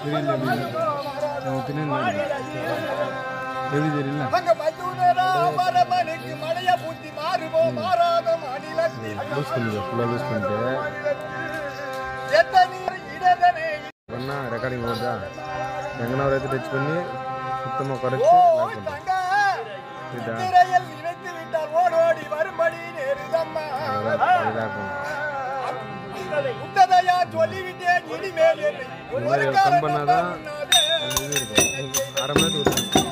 தெரியல நம்ம பின்னாடி எப்படி தெரியல அங்க மதுரரா மரமனுக்கு மலைய பூத்தி மாறுவோ மாறாத மாநிலத்தில் லூஸ் பண்ணிக்க ஃபுல்லாக லூஸ் பண்ணிட்டு எத்தனை இடதனே பண்ணா ரெக்கார்டிங் வருதா எங்கன்னா ஒரு இடத்துல டச் பண்ணி சுத்தமாக குறைச்சி ஓ லாக் பண்ணுறேன் தங்க புரியுதா திரையில் நினைத்து விட்டால் ஓடோடி வரும்படி நேருதம்மா அதான் அதுதான் இருக்கும் உத்ததையா சொல்லிவிட்டேன் இனிமேல் என்னை இந்த ஒரு மாதிரி ஒரு காலம் கம் பண்ணாதான் முன்னாதே. அந்த இது இருக்கும் அரை மணி நேரத்துக்கு ஒரு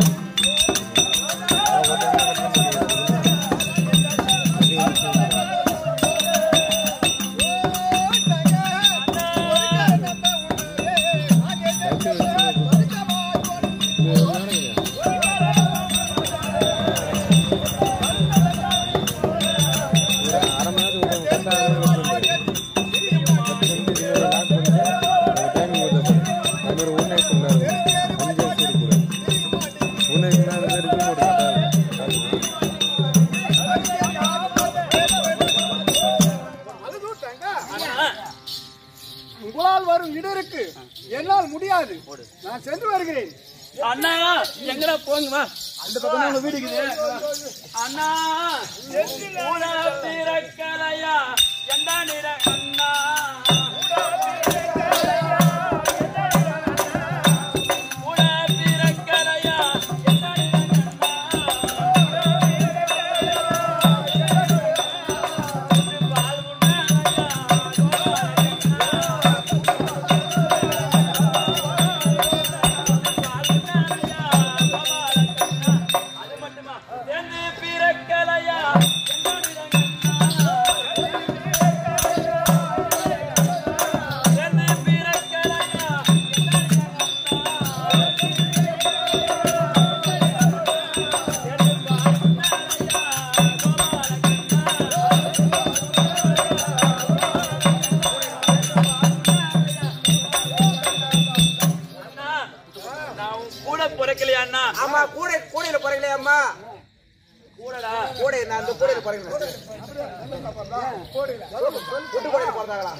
அரை மணி நேரத்துக்கு ஒரு பத்தாயிரம் பத்து நிமிஷம் இருபது லாக் பண்ணிட்டு டைமிங் வருது அது மாதிரி ஒன் நைட் சொன்னாரு அஞ்சு வருஷம் இருக்கக்கூடாது ஒன் நைட் நேரம் இருக்கு ஒரு கட்டாயம் உங்களால் வரும் இடருக்கு என்னால் முடியாது நான் சென்று வருகிறேன் அண்ணா எங்கடா போங்க வா அந்த பக்கம் தான் உங்க வீடு இருக்குது அண்ணா ஊட பிறக்கலையா எந்த நிற அண்ணா ஊட பிறக்கலையா எந்த நிற அது மட்டுமா என்ன பிறக்கலையா எந்த நிற என்ன பிறக்கலையா அண்ணா நான் உன் கூட பிறக்கலையா அண்ணா ஆமா கூட கூடையில போறீங்களே அம்மா கூடடா கூடை நான் அந்த கூடையில போறீங்களா குட்டு கூடையில போறதாங்களா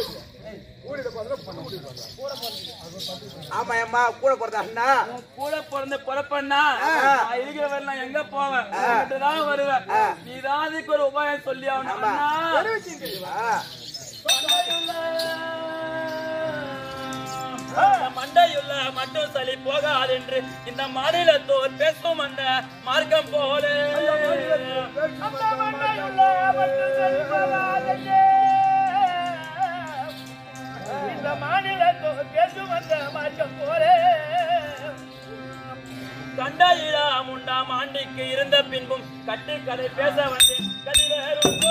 ஆமா அம்மா கூட போறதா அண்ணா உன் கூட பிறந்த பிறப்பண்ணா நான் இருக்கிற வரை நான் எங்க போவேன் உன்கிட்ட தான் வருவேன் நீ தான் அதுக்கு ஒரு உபாயம் சொல்லி ஆகணும் அண்ணா மண்டையுள்ள மட்டும் சளி போகாது என்று இந்த மாநிலத்தோர் பேசும் அந்த மார்க்கம் போல இந்த மாநிலத்தோர் பேசும் அந்த மார்க்கம் போல கண்டாயிடா முண்டா மாண்டிக்கு இருந்த பின்பும் கட்டு கதை பேச வந்தேன் கதிரேறுங்கோ.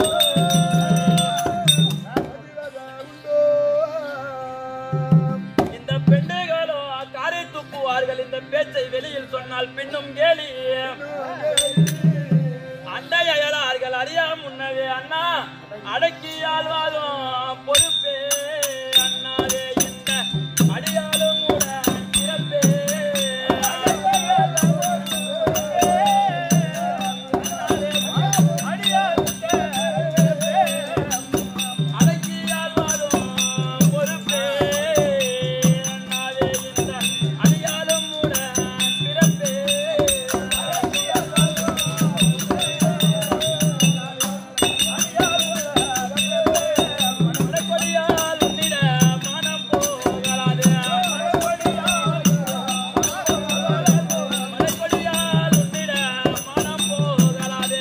இந்த பெண்டுகளோ காரை துப்புவார்கள் இந்த பேச்சை வெளியில் சொன்னால் பின்னும் கேலி அண்டை அயலார்கள் அறியா முன்னவே அண்ணா அடக்கி ஆழ்வாதும் பொறுப்பே அண்ணாவே இந்த அடியாலும் கூட சிறப்பே அடக்கி ஆழ்வாதும் பொறுப்பே அண்ணாவே இந்த அடியாலும் கூட சிறப்பே மனக்கொடியால் உன்னிட மனம் போகலாது. மனக்கொடியால் உன்னிட மனம் போகலாது.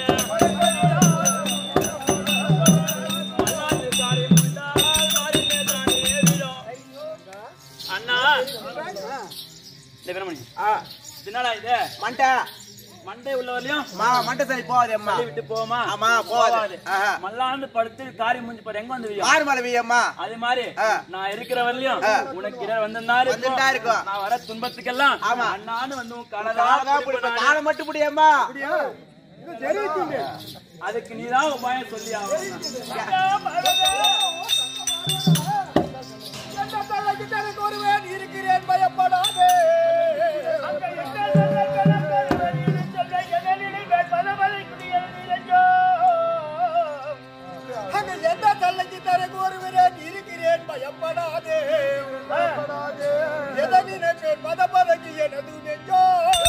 மல்லாந்து காரி முண்டால் மாறினே தானே விடும். அண்ணா இந்த பிரமணி ஆ, என்னடா இது மண்டை மண்டை உள்ளவரையும் மா மண்டை சரி போகாது அம்மா தள்ளி விட்டு போமா ஆமா, போகாது. ஆஹா. மல்லாந்து படுத்து காரி மூஞ்சி பாரு எங்க வந்து வியும்? ஆறு மலை வீயம்மா அது மாதிரி ஆ. நான் இருக்கிற வரலையும் உனக்கு இடர் வந்திருந்தா வந்துட்டா இருக்கும். நான் வர துன்பத்துக்கெல்லாம் ஆமா. அண்ணான்னு வந்து உன் காலதா கனதா பிடிப்ப காலை மட்டும் பிடியம்மா அதுக்கு நீதான் உபாயம் சொல்லி ஆகணும் எந்த தலைக்கு தனக்கு ஒருவன் இருக்கிறேன் பயப்படாதே அங்க எந்த தலைக்கு தனக்கு ஒருவன் இருக்கிறேன் பயப்படாதே பயப்படாதே பத பதக்கு எனது நெஞ்சோ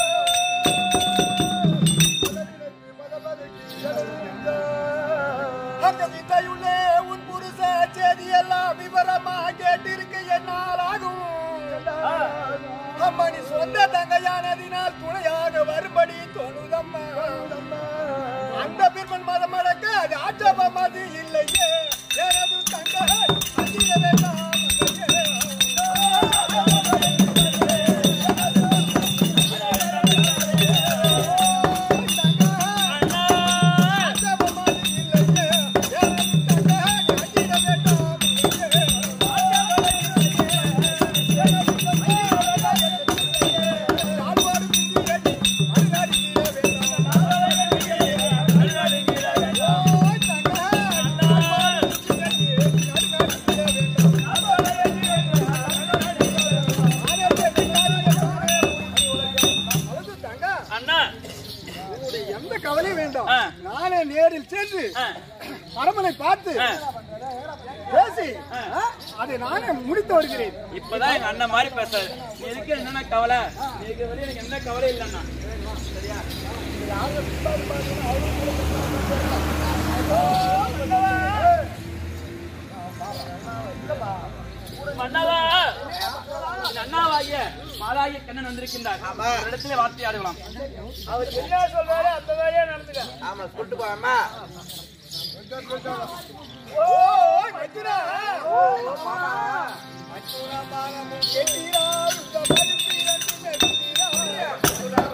பத பதக்கு எனது நெஞ்சோ. அந்த வித்தையுள்ளே உன் புருஷ செய்தி எல்லாம் விவரமா கேட்டிருக்க என்னால் ஆகும் அம்மணி சொந்த தங்கையானதினால் துணையாக வரும்படி தோணுதம்மா அந்த பிற்பன் மதம் அடக்க அது ஆட்சேபம் அது இல்லையே எனது தங்கை அதிக வேண்டாம் ஆட்சேபம் அது இல்லையே எனது தங்கை அதிக வேண்டாம் அண்ணா எந்த கவலையும் வேண்டாம் ஆ. நானே நேரில் சென்று ஆ, அரமனை பார்த்து ஆ. பேசி ஆ, அதை நானே முடித்து வருகிறேன் இப்பதான் எங்க அண்ணன் மாதிரி பேசுறாரு நீ எதுக்கு என்னென்ன கவலை நீ இருக்க வரையும் எனக்கு எந்த கவலை இல்லைண்ணா மன்னவா இந்த அண்ணாவாகிய மாலாகிய கண்ணன் வந்திருக்கின்றார் ஆமா. ஒரு இடத்துல வார்த்தை ஆடுகலாம் அவர் என்ன சொல்றாரு அந்த வேலையா நடந்துக்க ஆமா சொல்லிட்டு போலாமா ஓ மச்சுரா ஓ மச்சுரா மானமும் கெட்டிரா இந்த மதிப்பிரண்டு நெட்டிரா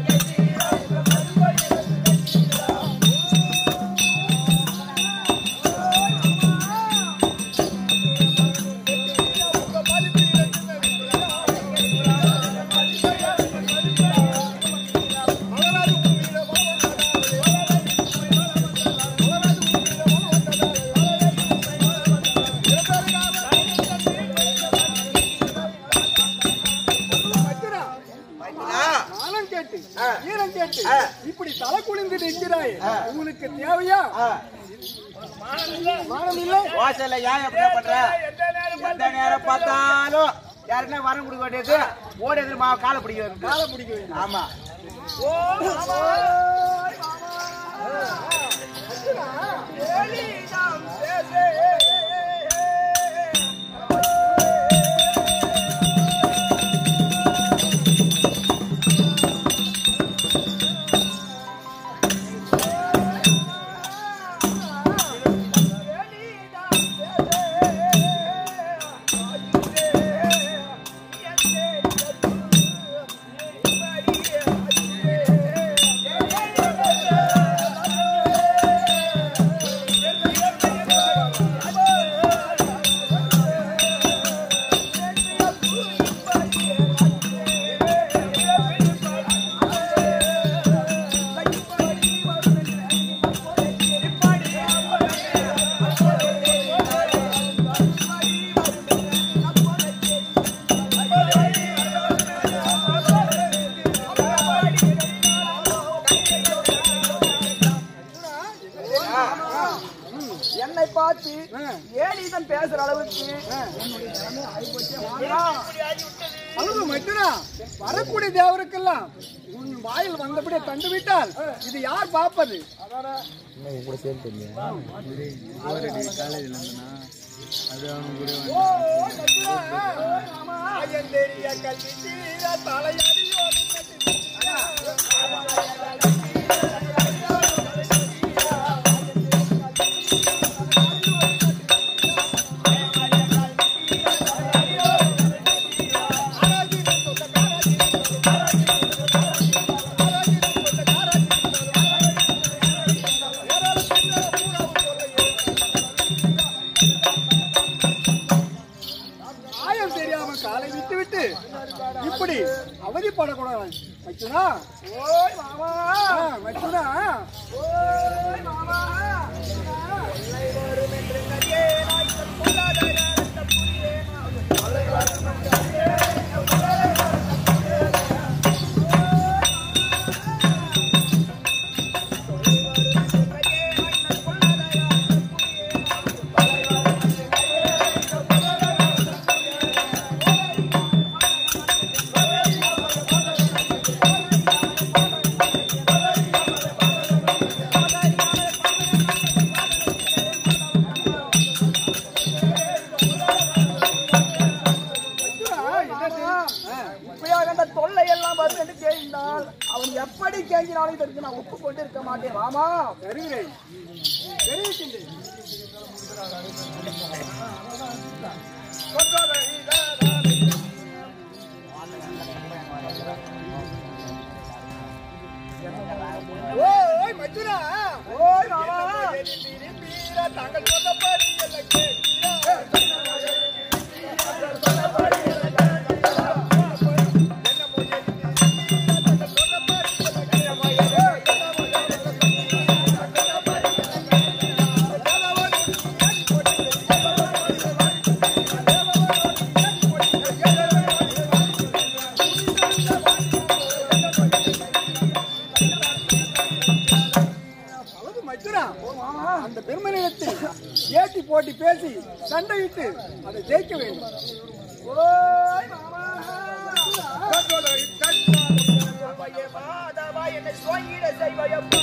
மச்சுரா ஆ, மானம் கேட்டு ஆ. ஈரம் கேட்டு ஆ. இப்படி தலை குனிந்து நிற்கிறாய் உங்களுக்கு தேவையா ஆ. மானம் இல்லை வாசல்ல ஏன் எப்படியா பண்ற எந்த நேரம் பார்த்தாலும் யாருன்னா வரம் கொடுக்க வேண்டியது ஓடி எதிர் மா காலை பிடிக்க வேண்டியது காலை பிடிக்க வேண்டும் ஆமா என்னை பார்த்து ஏலிதன் பேசுற அளவுக்கு அழுது மச்சுரா வரக்கூடிய தேவருக்கெல்லாம் உன் வாயில் வந்தபடியே தண்டு விட்டால் இது யார் பார்ப்பது ஓ, மச்சுரா, ஐயந்தெரிய கல்வி தீர தலையடியோ ஆயம் தெரியாம காலை விட்டு விட்டு இப்படி அவதிப்படக்கூடாது மச்சுனா ஓய் மாமா மச்சுனா ஓய் மாமா ஆ தொல்லை எல்லாம் வரும் என்று தெரிந்தால் அவன் எப்படி கேஞ்சினாலும் இதற்கு நான் ஒப்புக்கொண்டு இருக்க மாட்டேன் மாமா வருகிறேன் தெரிவிக்கின்றேன் ஓய் மச்சுரா ஓய் மாமா தாங்கள் சொன்னபடி எனக்கு அதாவது மச்சுரா அந்த பெருமனிடத்தில் ஏட்டி போட்டி பேசி சண்டையிட்டு அதை ஜெயிக்க வேண்டும் ஓய் மாமா என்னை சுவாங்கிட செய்வயப்பா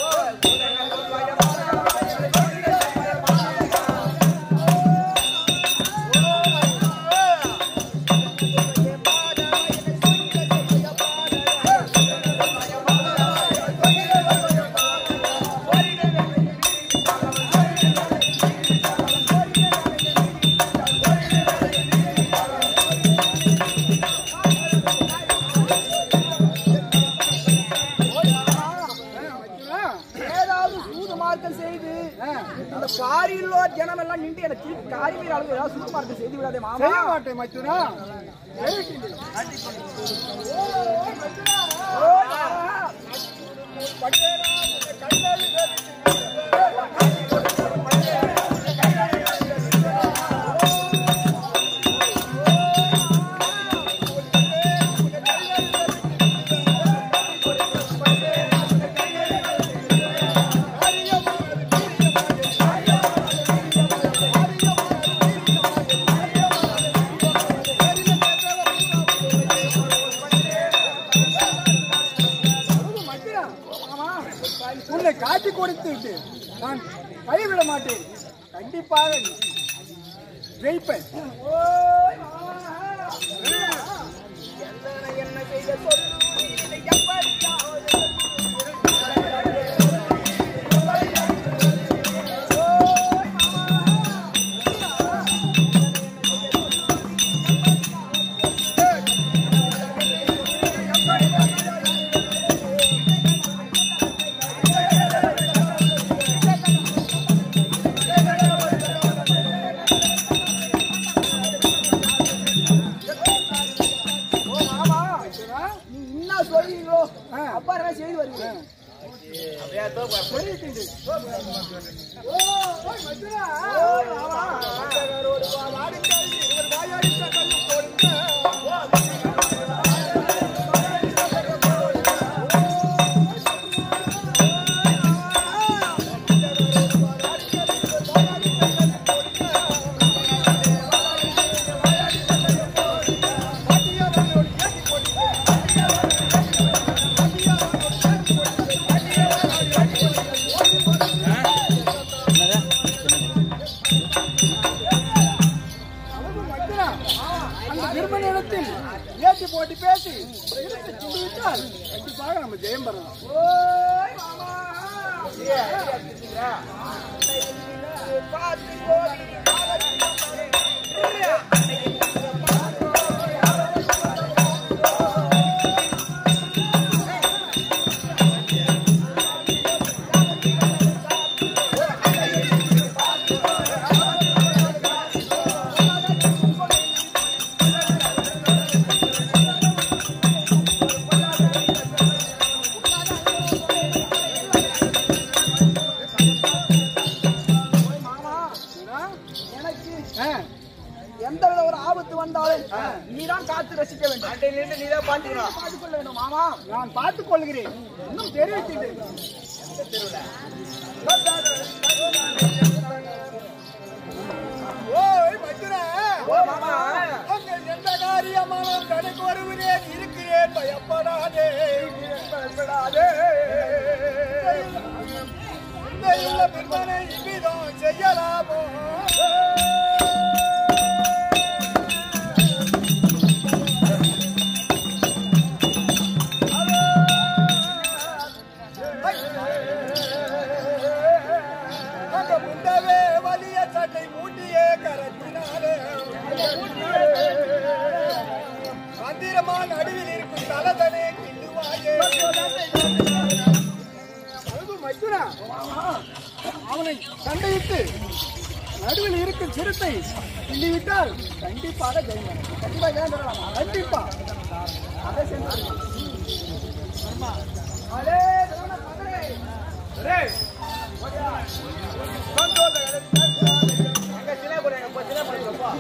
ஏதாவது சூது மார்க்கம் செய்து இந்த பாரியிலோ ஜனம் எல்லாம் நின்று எனக்கு காரிமீர் அளவு ஏதாவது சூது மார்க்கம் செய்து விடாதே மாமா செய்ய மாட்டேன் மச்சுரா ஓய் மாமா. மச்சுரா உன்னை காட்டி கொடுத்து விட்டு நான் கைவிட மாட்டேன் கண்டிப்பாக ஜெயிப்பேன் ஓய் மாமா. எந்தனை என்ன செய்ய சொல்லு இதை எப்படியாவது ஓய் ஓ மாமா நீ என்ன சொல்றீங்களோ அப்பா என்ன செய்து வருவீங்க ஓய் மாமா அந்த திருமணத்தில் ஏற்றி போட்டி பேசி இழுத்து சுண்டி விட்டால் கண்டிப்பாக நம்ம ஜெயம் பெறலாம் ஓய் மாமா பார்த்து போடி மாமா எனக்கு எந்த வித ஒரு ஆபத்து வந்தாலும் நீதான் காத்து ரசிக்க வேண்டும் அண்டையிலிருந்து நீதான் பாத்துக்கணும் பார்த்துக் கொள்ள வேண்டும் மாமா நான் பார்த்துக் கொள்கிறேன் இன்னும் தெரிவிக்கின்றேன் ஓய் மச்சுரா ஓ மாமா அங்க எந்த காரியமானும் தனக்கு வருகிறேன் இருக்கிறேன் பயப்படாதே பயப்படாதே இந்த இல்ல பிற்பனை இவ்விதம் செய்யலாமோ அவனை சண்டையிட்டு நடுவில் இருக்கும் சிறுத்தை கிள்ளிவிட்டால் கண்டிப்பாக ஜெயம் கண்டிப்பா ஜெயம் பெறலாம் கண்டிப்பா அதை சென்று அடே திருமண பதரே எங்க சின்ன பொண்ணு, எங்க போ, சின்ன பொண்ணு, போ.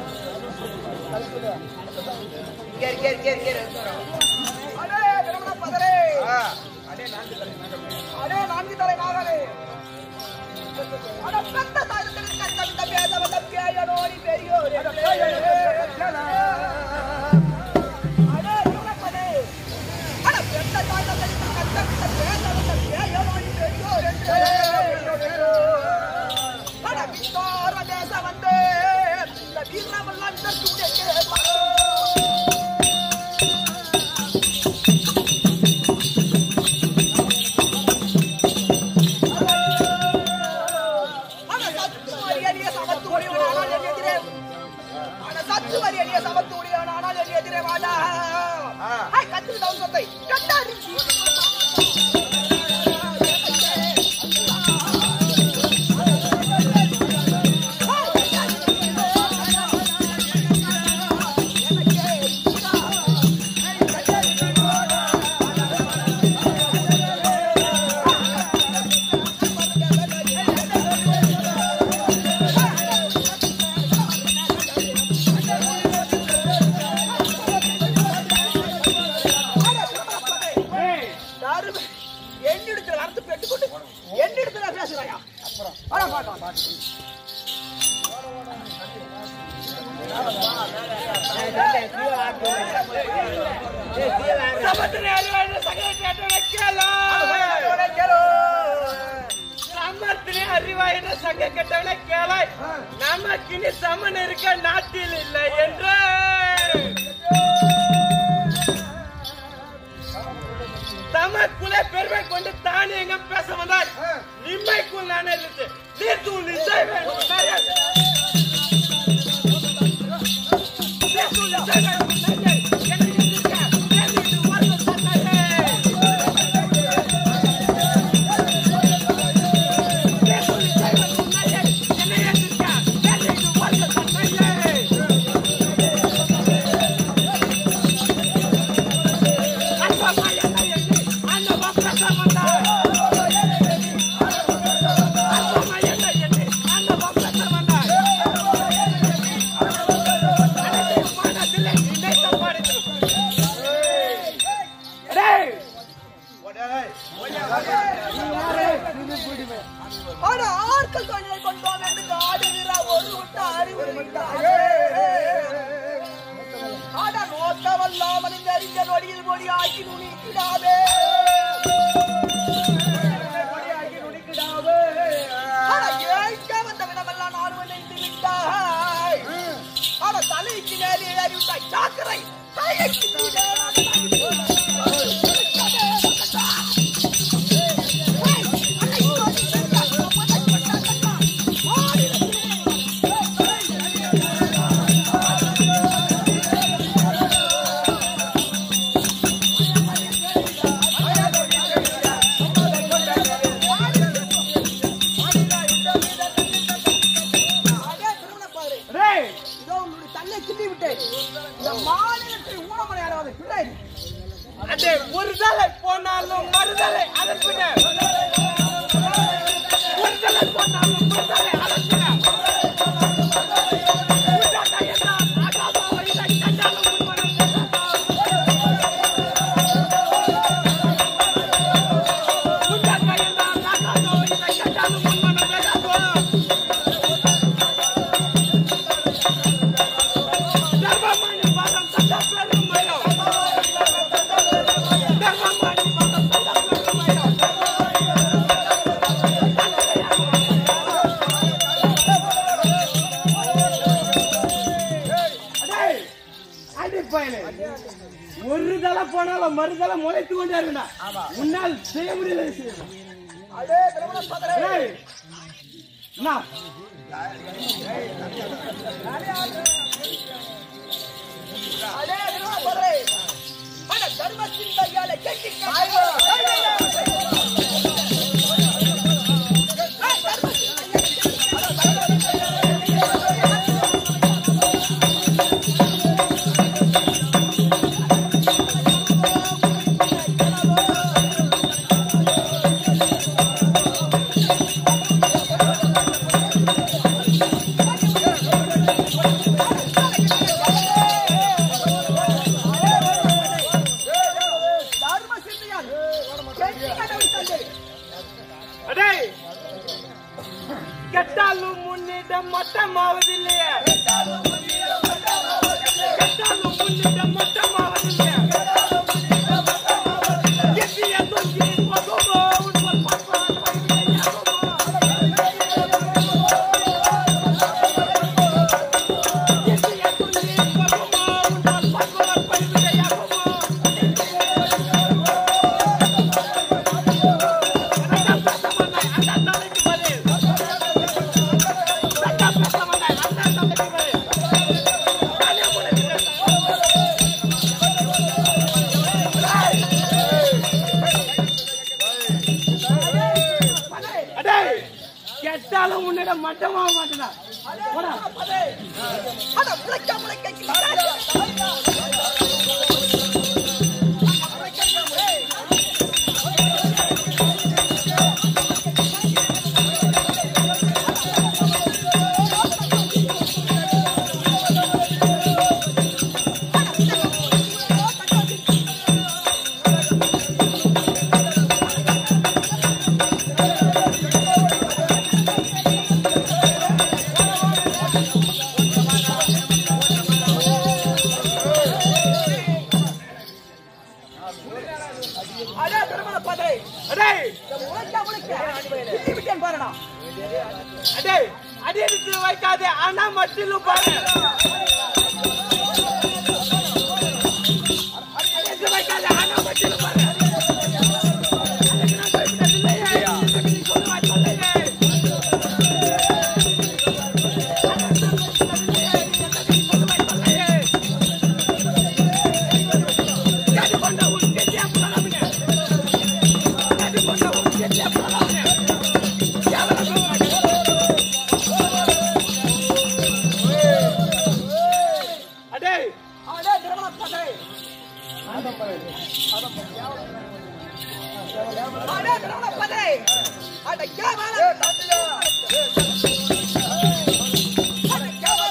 இங்க இரு, இங்க இரு, இங்க இரு, இங்க இரு. அடே திருமண பதரே ஆ. அடே நான்கு தலை நாகரே அட பெத்த தாயத்திற்கு கண்ட பேத வந்த பேயனோடி பெரியோரே அடே திருமண பதரே அட பெத்த தாயத்திற்கு கண்ட பேத வந்த பேயனோடி பெரியோரே அட வித்தார தேச வந்தே இந்த வீரமெல்லாம் இந்த சூழலே ஆனா சத்து வரியடிய சமத்து உடையவனானால் என் எதிரே ஆனா சத்து வரியடிய சமத்து உடையவனானால் என் எதிரே வாடா ஐ கத்து டவுன் சொத்தை கட்டாரி யாரு என்னிடத்துல வரத்து பெற்றுக்கொண்டு என்னிடத்துல பேசுறாயா அப்புறம் பாக்கலாம் சமத்தினை அறிவாய்ந்த சகல கேட்டவனை கேளா. சமத்தினை அறிவாய்ந்த சங்க கெட்டவனை கேளாய் நமக்கு இனி சமன் இருக்க நாட்டில் இல்லை என்று தமக்குள்ளே பெருமை கொண்டு தானே எங்க பேச வந்தாய் நிம்மைக்குள் நானே இருந்து நீ தூ நிச்சய வேண்டும் சரியா? நீ தூ நிச்சய வேண்டும் சரியா? என்னை எதிர்க்க, என்னை இது வருத்த தந்தாயே. நீ தூ நிச்சய வேண்டும் சரியா? என்னை எதிர்க்க, என்னை இது வருத்த தந்தாயே. அன்பம்மா என்னை எண்ணி, அன்பம்மா பேச வந்தாய். அன்பம்மா என்னை எண்ணி, அன்பம்மா பேச வந்தாய். அனைத்தையும் மனதிலே நினைத்து பாடுகிறோம். டேய், ஆனா ஆட்கள் தொழிலை கொண்டோம் என்று ஆடுகிற ஒரு விட்ட அறிவுரை விட்டாயே. ஆனா நோக்கவல்லாமல் இந்த அறிஞ நொடியில் மொழி ஆக்கி நுனிக்கிடாதே ஆனா ஏய்க்க வந்த விடமெல்லாம் நான் நினைத்து விட்டாய் ஆனா தலைக்கு நேரே அறிவித்தாய் சாக்கரை தலைக்கு கீழே அதே திருமண பாரு டேய், இதோ உங்களுடைய தன்னை கிள்ளி விட்டேன் இந்த மாநிலத்தில் ஊனமனையாளர் பிள்ளை அடே, ஒரு தலை போனாலும் மறுதலை அதன் பின்னர். ஒரு தலை போனாலும் மறுதலை அதன் பின்னர். உண்டாட்டா என்றால் ஆகாத வழியை கண்டாலும் உன்மனம் பேசாதோ. உண்டாட்டா என்றால் ஆகாத வழியை கண்டாலும் உன்மனம் பேசாதோ. தர்மமணி பாதம் தந்த பெருமையோ தர்மமணி பாதம் தந்த பெருமையோ அடேய், அடிப்பயலே. ஒரு தலை போனாலும் மறுதலை முளைத்து கொண்டே இருக்கா உன்னால் செய்ய முடியல செய்யணும் அதே திருமண பதரை ஏய், அண்ணா, அதே திருமண பதரை ஆனா தர்மத்தின் கையால கெட்டி மட்டமாக மாட்டேனா போடா அட முளைக்க முளைக்க கிள்ளாதே. அடே திருமண பதரை அடேய் முளைக்க முளைக்க கிள்ளி விட்டேன் பாருடா அடேய் அடி எடுத்து வைக்காதே ஆனா மட்டிலும் பாரு அடி எடுத்து வைக்காதே ஆனா மட்டிலும் பாரு அதுக்கு நான் சொல்லிட்டது இல்லையே. அதுக்கு நீ சொல்ல மாட்டேல்லையே. கேட்டு கொண்ட உன் கெட்டியா புலனாமிங்க. கேட்டு கொண்ட உன் கெட்டியா புலனாமிங்க. அடேய் அடே திருமண பதரை அடே திருமண பதரை அட கேவல அட கேவல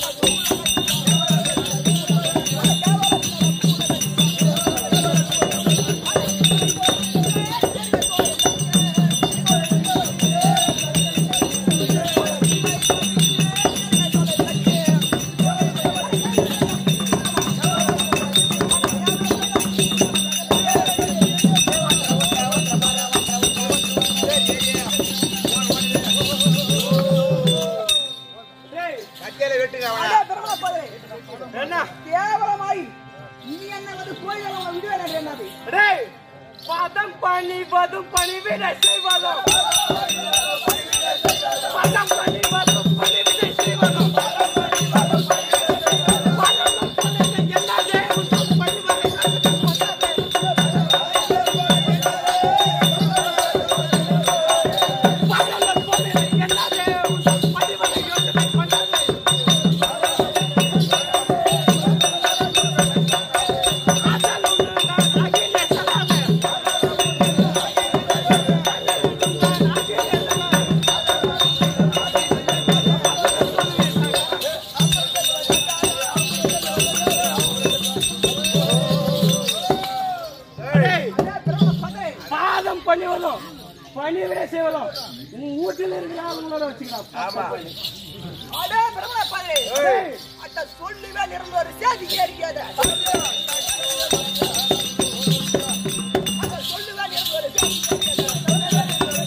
டேய் கத்தியில வெட்டுங்க அவனை அடே திருமண பதரை என்ன கேவலமாய் நீ என்ன வந்து கோயில விடுவேன் என்னது டேய் பதம் பண்ணி பதும் பண்ணி விட செய்வதும் பதம் பண்ணி பதும் பண்ணி விட செய்வதும் டேய் அடே திருமண பதரை பாதம் பண்ணுவதும் பணிவிட செய்வதும் உன் வீட்டில் இருக்கிற ஆளுங்களோட வச்சுக்கலாம் அடே திருமண பதரை டேய், அட சொல்லுவே நிறந்த ஒரு சேதி ஏறியது அட சொல்லுவே நிறந்த ஒரு சேதி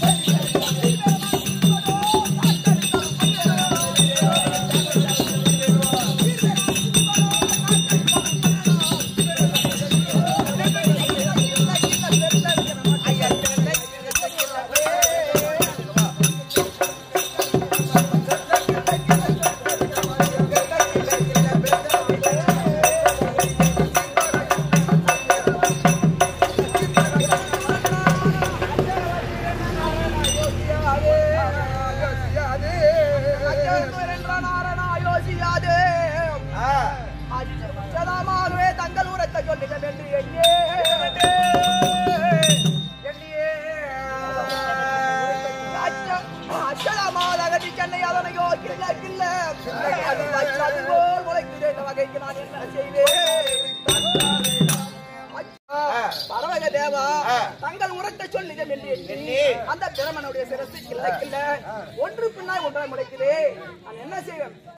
அச்சதமாகவே தங்கள் உரத்தை சொல்லுங்கள் என்று எண்ணே அச்ச- அச்சதமாக அகதி சென்னை அதனை யோக்கில்ல கில்ல அது வச்சது போல் முளைக்குதே இந்த வகைக்கு நான் என்ன செய்வேன் பரவக தேவா தங்கள் உரத்தை சொல்லுங்கள் என்று எண்ணி அந்த பிரமனுடைய சிரசு கிள்ள கிள்ள ஒன்று பின்னாய் ஒன்றாய் முளைக்குதே நான் என்ன செய்வேன்